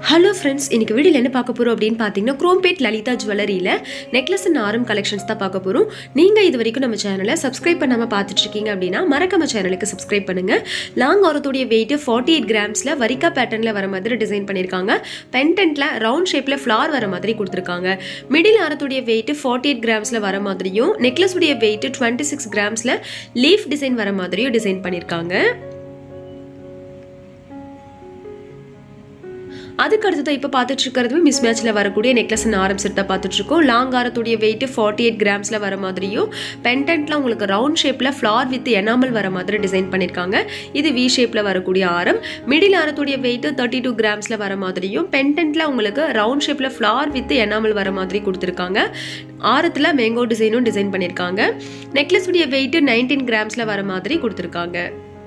hello friends இன்னைக்கு வீடியோவில் என்ன பார்க்க போகிறோம் அப்படின்னு பார்த்தீங்கன்னா குரோம்பேட் லலிதா ஜுவல்லரியில் நெக்லஸ் அண்ட் ஆரம் கலெக்ஷன்ஸ் தான் பார்க்க போகிறோம் நீங்கள் இது வரைக்கும் நம்ம சேனலை சப்ஸ்கிரைப் பண்ணாமல் பார்த்துட்டு இருக்கீங்க அப்படின்னா மறக்காம சேனலுக்கு சப்ஸ்கிரைப் பண்ணுங்கள் லாங் ஆரத்துடைய வெயிட் ஃபார்ட்டி எயிட் கிராம்ஸில் வரிக்கா பேட்டர்னில் வர மாதிரி டிசைன் பண்ணியிருக்காங்க பென்டென்ட்டில் ரவுண்ட் ஷேப்பில் ஃப்ளார் வர மாதிரி கொடுத்துருக்காங்க மிடில் ஆரத்துடைய வெயிட் ஃபார்ட்டி எயிட் கிராம்ஸில் வர மாதிரியும் நெக்லஸ் உடைய வெயிட் டுவெண்ட்டி சிக்ஸ் கிராம்ஸில் லீஃப் டிசைன் வர மாதிரியும் டிசைன் பண்ணியிருக்காங்க அதுக்கு அடுத்தது இப்போ பார்த்துட்டு இருக்கிறதுமே மிஸ் மேட்ச்சில் வரக்கூடிய நெக்லஸ் ஆரம் செட் தான் பார்த்துட்டு இருக்கோம் லாங் ஆரத்துடைய வெயிட் ஃபார்ட்டி எயிட் கிராம்ஸில் வர மாதிரியும் பென்டென்ட்ல உங்களுக்கு ரவுண்ட் ஷேப்பில் ஃப்ளார் வித் எனாமல் வர மாதிரி டிசைன் பண்ணியிருக்காங்க இது வி ஷேப்பில் வரக்கூடிய ஆரம் மிடில் ஆரத்துடைய வெயிட் தேர்ட்டி டூ கிராம்ஸில் வர மாதிரியும் பென்டென்ட்ல உங்களுக்கு ரவுண்ட் ஷேப்பில் ஃப்ளார் வித் எனாமல் வர மாதிரி கொடுத்துருக்காங்க ஆரத்தில் மேங்கோ டிசைனும் டிசைன் பண்ணியிருக்காங்க நெக்லஸ் உடைய வெயிட் நைன்டீன் கிராம்ஸில் வர மாதிரி கொடுத்துருக்காங்க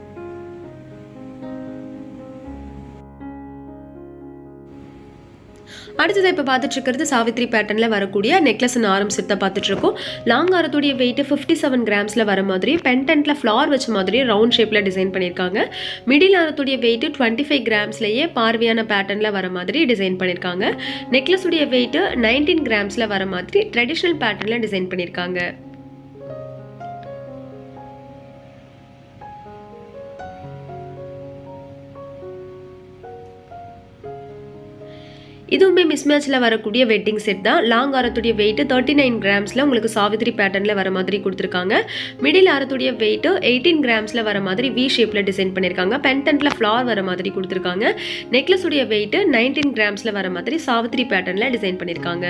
அடுத்தது இப்போ பார்த்துட்டு இருக்கிறது சாவித்ரி பேட்டர்னில் வரக்கூடிய நெக்லஸ் அண்ட் ஆரம் செட் தான் பார்த்துட்டு இருக்கோம் லாங் ஆரத்துடைய வெயிட் ஃபிஃப்டி செவன் கிராம்ஸில் வர மாதிரி பென்டென்ட்டில் ஃப்ளார் வச்ச மாதிரி ரவுண்ட் ஷேப்பில் டிசைன் பண்ணியிருக்காங்க மிடில் ஆரத்துடைய வெயிட் டுவெண்ட்டி ஃபைவ் கிராம்ஸ்லேயே பார்வையான பேட்டர்னில் வர மாதிரி டிசைன் பண்ணியிருக்காங்க நெக்லஸ் உடைய வெயிட் நைன்டீன் கிராம்ஸில் வர மாதிரி ட்ரெடிஷ்னல் பேட்டர்னில் டிசைன் பண்ணியிருக்காங்க இதுவுமே மிஸ் மேட்ச்சில் வரக்கூடிய வெட்டிங் செட் தான் லாங் ஆரத்துடைய வெயிட் தேர்ட்டி நைன் கிராம்ஸில் உங்களுக்கு சாவித்ரி பேட்டர்னில் வர மாதிரி கொடுத்துருக்காங்க மிடில் ஆரத்துடைய வெயிட் எயிட்டீன் கிராம்ஸில் வர மாதிரி வி ஷேப்பில் டிசைன் பண்ணியிருக்காங்க பென்டென்ட்டில் ஃப்ளார் வர மாதிரி கொடுத்துருக்காங்க நெக்லஸ் உடைய வெயிட் நைன்டீன் கிராம்ஸில் வர மாதிரி சாவித்ரி பேட்டர்னில் டிசைன் பண்ணியிருக்காங்க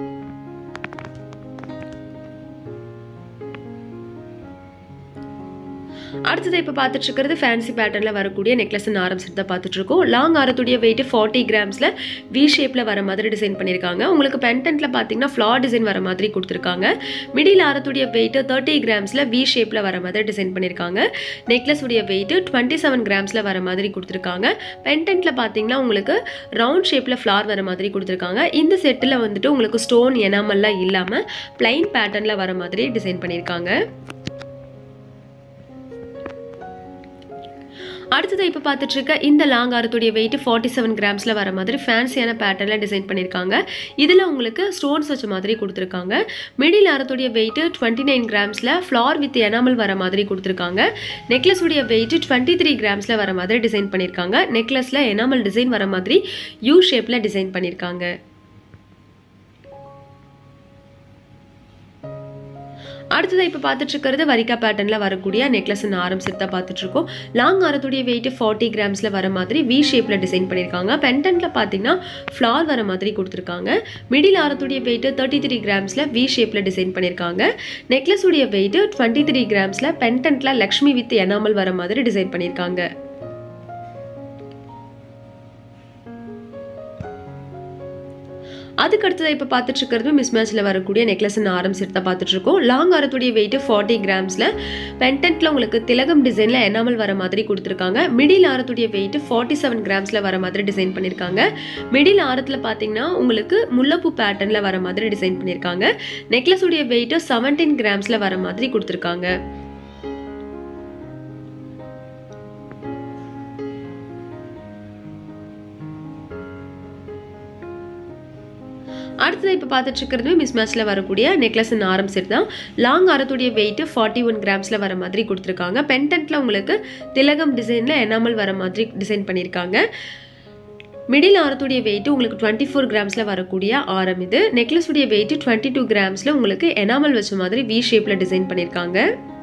அடுத்தது இப்போ பார்த்துட்டு இருக்கிறது ஃபேன்சி பேட்டர்னில் வரக்கூடிய நெக்லஸ் ஆரம் செட் தான் பார்த்துட்டு இருக்கோம் லாங் ஆரத்துடைய வெயிட் ஃபார்ட்டி கிராம்ஸில் வி ஷேப்பில் வர மாதிரி டிசைன் பண்ணியிருக்காங்க உங்களுக்கு பென்டென்ட்டில் பார்த்தீங்கன்னா ஃப்ளார் டிசைன் வர மாதிரி கொடுத்துருக்காங்க மிடில் ஆரத்துடைய வெயிட் தேர்ட்டி கிராம்ஸில் வி ஷேப்பில் வர மாதிரி டிசைன் பண்ணியிருக்காங்க நெக்லஸ் உடைய வெயிட் டுவெண்ட்டி செவன் கிராம்ஸில் வர மாதிரி கொடுத்துருக்காங்க பென்டென்ட்டில் பார்த்தீங்கன்னா உங்களுக்கு ரவுண்ட் ஷேப்பில் ஃப்ளார் வர மாதிரி கொடுத்துருக்காங்க இந்த செட்டில் வந்துட்டு உங்களுக்கு ஸ்டோன் எனாமல்லாம் இல்லாமல் பிளைன் பேட்டர்னில் வர மாதிரி டிசைன் பண்ணியிருக்காங்க அடுத்தது இப்போ பார்த்துட்டு இருக்க இந்த லாங் ஆரத்துடைய வெயிட் ஃபார்ட்டி செவன் கிராம்ஸில் வர மாதிரி ஃபேன்சியான பேட்டர்னில் டிசைன் பண்ணியிருக்காங்க இதில் உங்களுக்கு ஸ்டோன்ஸ் வச்ச மாதிரி கொடுத்துருக்காங்க மிடில் ஆரத்துடைய வெயிட் டுவெண்ட்டி நைன் கிராம்ஸில் ஃப்ளார் வித் எனாமல் வர மாதிரி கொடுத்துருக்காங்க நெக்லஸ் உடைய வெயிட் டுவெண்ட்டி த்ரீ கிராம்ஸில் வர மாதிரி டிசைன் பண்ணியிருக்காங்க நெக்லஸில் எனாமல் டிசைன் வர மாதிரி யூ ஷேப்பில் டிசைன் பண்ணியிருக்காங்க அடுத்தது இப்போ பார்த்துட்டு இருக்கிறது வரிக்கா பேட்டர்னில் வரக்கூடிய நெக்லஸ் ஆரம் செட் தான் பார்த்துட்டு இருக்கோம் லாங் ஆரத்துடைய வெயிட் ஃபார்ட்டி கிராம்ஸில் வர மாதிரி வி ஷேப்பில் டிசைன் பண்ணியிருக்காங்க பென்டென்ட்டில் பார்த்தீங்கன்னா ஃப்ளார் வர மாதிரி கொடுத்துருக்காங்க மிடில் ஆரத்துடைய வெயிட் தேர்ட்டி த்ரீ கிராம்ஸில் வி ஷேப்பில் டிசைன் பண்ணியிருக்காங்க நெக்லஸ் உடைய வெயிட் டுவெண்ட்டி த்ரீ கிராம்ஸில் பென்டென்ட்டில் லக்ஷ்மி வித் எனாமல் வர மாதிரி டிசைன் பண்ணியிருக்காங்க அதுக்கு அடுத்தது இப்போ பார்த்துட்டு இருக்கிறது மிஸ் மேட்ச்சில் வரக்கூடிய நெக்லஸ் ஆரம் செட் தான் பார்த்துட்டு இருக்கோம் லாங் ஆரத்துடைய வெயிட் ஃபார்ட்டி கிராம்ஸில் பென்டென்ட்டில் உங்களுக்கு திலகம் டிசைனில் எனாமல் வர மாதிரி கொடுத்துருக்காங்க மிடில் ஆரத்துடைய வெயிட் ஃபார்ட்டி செவன் கிராம்ஸில் வர மாதிரி டிசைன் பண்ணியிருக்காங்க மிடில் ஆரத்தில் பார்த்தீங்கன்னா உங்களுக்கு முல்லப்பூ பேட்டர்னில் வர மாதிரி டிசைன் பண்ணியிருக்காங்க நெக்லஸ் உடைய வெயிட் செவன்டீன் கிராம்ஸில் வர மாதிரி கொடுத்துருக்காங்க அடுத்தது இப்போ பார்த்துட்டு இருக்கிறது மிஸ் மேட்ச்சில் வரக்கூடிய நெக்லஸ் அண்ட் ஆரம் செட் தான் லாங் ஆரத்துடைய வெயிட் ஃபார்ட்டி ஒன் கிராம்ஸில் வர மாதிரி கொடுத்துருக்காங்க பென்டென்ட்டில் உங்களுக்கு திலகம் டிசைனில் எனாமல் வர மாதிரி டிசைன் பண்ணியிருக்காங்க மிடில் ஆரத்துடைய வெயிட் உங்களுக்கு டுவெண்ட்டி ஃபோர் கிராம்ஸில் வரக்கூடிய ஆரம் இது நெக்லஸ் உடைய வெயிட் டுவெண்ட்டி டூ கிராம்ஸில் உங்களுக்கு எனாமல் வச்ச மாதிரி வி ஷேப்பில் டிசைன் பண்ணியிருக்காங்க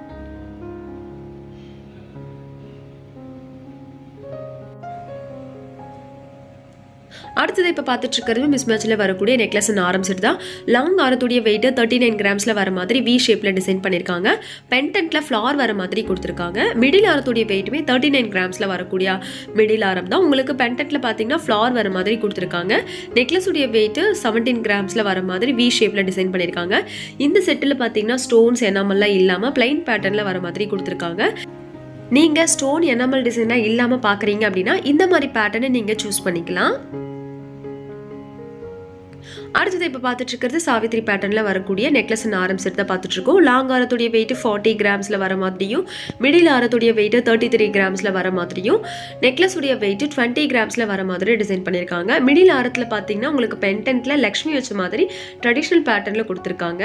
அடுத்தது இப்போ பார்த்துட்டு இருக்கிறது மிஸ் மேட்ச்சில் வரக்கூடிய நெக்லஸ் அண்ட் ஆரம் செட் தான் லாங் ஆரத்துடைய வெயிட் தேர்ட்டி நைன் கிராம்ஸில் வர மாதிரி வி ஷேப்பில் டிசைன் பண்ணியிருக்காங்க பென்டென்ட்டில் ஃப்ளார் வர மாதிரி கொடுத்துருக்காங்க மிடில் ஆரத்துடைய வெயிட்டுமே தேர்ட்டி நைன் கிராம்ஸில் வரக்கூடிய மிடில் ஆரம் தான் உங்களுக்கு பென்டென்ட்டில் பார்த்தீங்கன்னா ஃப்ளார் வர மாதிரி கொடுத்துருக்காங்க நெக்லஸ் உடைய வெயிட் செவன்டீன் கிராம்ஸில் வர மாதிரி வி ஷேப்பில் டிசைன் பண்ணியிருக்காங்க இந்த செட்டில் பார்த்தீங்கன்னா ஸ்டோன்ஸ் எனாமல்லாம் இல்லாமல் பிளைன் பேட்டர்னில் வர மாதிரி கொடுத்துருக்காங்க நீங்கள் ஸ்டோன் எனாமல் டிசைனாக இல்லாமல் பார்க்குறீங்க அப்படின்னா இந்த மாதிரி பேட்டர்னை நீங்கள் சூஸ் பண்ணிக்கலாம் அடுத்தது இப்போ பார்த்துட்டு இருக்கிறது சாவித்ரி பேட்டர்னில் வரக்கூடிய நெக்லஸ் அண்ட் ஆரம் செட் தான் பார்த்துட்டு இருக்கோம் லாங் ஆரத்துடைய வெயிட் ஃபார்ட்டி கிராம்ஸில் வர மாதிரியும் மிடில் ஆரத்துடைய வெயிட் தேர்ட்டி த்ரீ கிராம்ஸில் வர மாதிரியும் நெக்லஸ் உடைய வெயிட் டுவெண்ட்டி கிராம்ஸில் வர மாதிரி டிசைன் பண்ணியிருக்காங்க மிடில் ஆரத்தில் பார்த்தீங்கன்னா உங்களுக்கு பென்டென்ட்டில் லக்ஷ்மி வச்ச மாதிரி ட்ரெடிஷ்னல் பேட்டர்னில் கொடுத்துருக்காங்க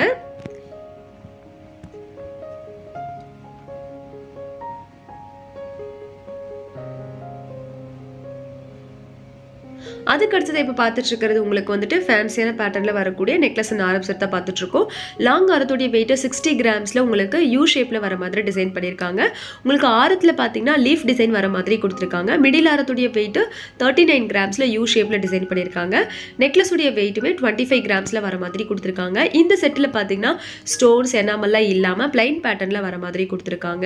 அதுக்கு அடுத்தது இப்போ பார்த்துட்டு இருக்கிறது உங்களுக்கு வந்துட்டு ஃபேன்சியான பேட்டர்னில் வரக்கூடிய நெக்லஸ் அண்ட் ஆரம் செட் தான் பார்த்துட்டு இருக்கோம் லாங் ஆரத்துடைய வெயிட் சிக்ஸ்டி கிராம்ஸில் உங்களுக்கு யூ ஷேப்பில் வர மாதிரி டிசைன் பண்ணியிருக்காங்க உங்களுக்கு ஆரத்தில் பார்த்தீங்கன்னா லீஃப் டிசைன் வர மாதிரி கொடுத்துருக்காங்க மிடில் ஆரத்துடைய வெயிட் தேர்ட்டி நைன் கிராம்ஸில் யூ ஷேப்பில் டிசைன் பண்ணியிருக்காங்க நெக்லஸ் உடைய வெயிட்டுமே டுவெண்ட்டி ஃபைவ் கிராம்ஸில் வர மாதிரி கொடுத்துருக்காங்க இந்த செட்டில் பார்த்தீங்கன்னா ஸ்டோன்ஸ் என்னாமெல்லாம் இல்லாமல் பிளைன் பேட்டர்னில் வர மாதிரி கொடுத்துருக்காங்க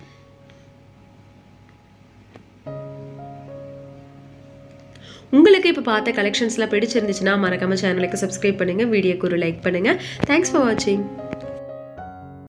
உங்களுக்கு இப்போ பார்த்த கலெக்ஷன்ஸ்லாம் பிடிச்சிருந்துச்சுன்னா மறக்காம சேனலுக்கு சப்ஸ்கிரைப் பண்ணுங்கள் வீடியோக்கு ஒரு லைக் பண்ணுங்கள் தேங்க்ஸ் ஃபார் வாட்சிங்